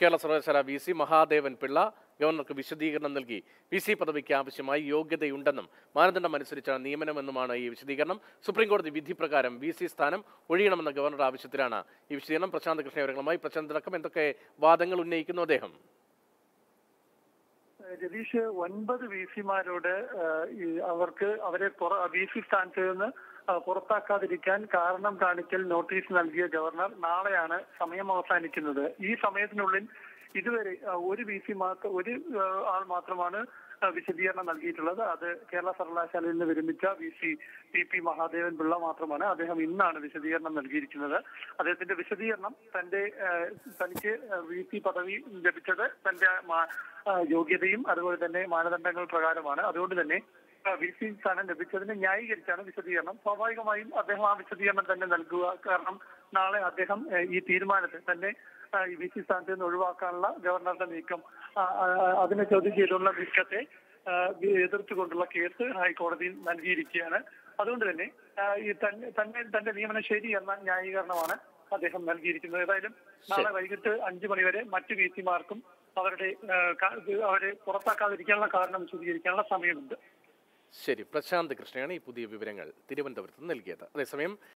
കേരള സർവകലാശാല V C Mahadevan Pillai ഗവർണർക്ക് വിശദീകരണം നൽകി വി സി പദവിക്ക് ആവശ്യമായി യോഗ്യതയുണ്ടെന്നും മാനദണ്ഡം അനുസരിച്ചാണ് നിയമനമെന്നുമാണ് ഈ വിശദീകരണം സുപ്രീം കോടതി വിധി പ്രകാരം വി സി സ്ഥാനം ഒഴിയണമെന്ന ഗവർണറുടെ ആവശ്യത്തിലാണ് ഈ വിശദീകരണം പ്രശാന്ത് കൃഷ്ണ വിവരങ്ങളുമായി പ്രശാന്ത് അടക്കം എന്തൊക്കെ വാദങ്ങൾ ഉന്നയിക്കുന്നു അദ്ദേഹം രതീഷ് ഒൻപത് വി സിമാരോട് അവർക്ക് അവരെ വി സി സ്ഥാനത്ത് നിന്ന് ആ, പുറത്താക്കാതിരിക്കാൻ കാരണം കാണിക്കൽ നോട്ടീസ് നൽകിയ ഗവർണർ നാളെയാണ് സമയം അവസാനിക്കുന്നത് ഈ സമയത്തിനുള്ളിൽ ഇതുവരെ ആ, ഒരു വി സി മാത്രം ഒരു ആ, ആൾ മാത്രമാണ് ആ, വിശദീകരണം നൽകിയിട്ടുള്ളത് അത് കേരള സർവകലാശാലയിൽ നിന്ന് വിരമിച്ച V C P P Mahadevan Pillai മാത്രമാണ് അദ്ദേഹം ഇന്നാണ് വിശദീകരണം നൽകിയിരിക്കുന്നത് അദ്ദേഹത്തിന്റെ വിശദീകരണം തന്റെ ആ, തനിക്ക് വി സി പദവി ലഭിച്ചത് തന്റെ മാ- ആ, യോഗ്യതയും അതുപോലെ തന്നെ മാനദണ്ഡങ്ങൾ പ്രകാരമാണ് അതുകൊണ്ട് തന്നെ വി സി സ്ഥാനം ലഭിച്ചതിനെ ന്യായീകരിച്ചാണ് വിശദീകരണം സ്വാഭാവികമായും അദ്ദേഹം ആ വിശദീകരണം തന്നെ നൽകുക കാരണം നാളെ അദ്ദേഹം ഏഹ്, ഈ തീരുമാനത്തെ തന്നെ ആ, ഈ വി സി സ്ഥാനത്ത് നിന്ന് ഒഴിവാക്കാനുള്ള ഗവർണറുടെ നീക്കം ആ, ആ, ആ, അതിനെ ചോദ്യം ചെയ്തുള്ള നീക്കത്തെ ആ, വി- എതിർത്തുകൊണ്ടുള്ള കേസ് ഹൈക്കോടതിയിൽ നൽകിയിരിക്കുകയാണ് അതുകൊണ്ട് തന്നെ ആ, ഈ തന്നെ തന്നെ തന്റെ നിയമനം ശരി എന്ന ന്യായീകരണമാണ് അദ്ദേഹം നൽകിയിരിക്കുന്നത് ഏതായാലും നാളെ വൈകിട്ട് അഞ്ചു മണിവരെ മറ്റു വി സിമാർക്കും അവരുടെ ആ, ക- ഇത് അവരെ പുറത്താക്കാതിരിക്കാനുള്ള കാരണം വിശദീകരിക്കാനുള്ള സമയമുണ്ട് ശരി പ്രശാന്ത് കൃഷ്ണയാണ് ഈ പുതിയ വിവരങ്ങൾ തിരുവനന്തപുരത്ത് നൽകിയത് അതേസമയം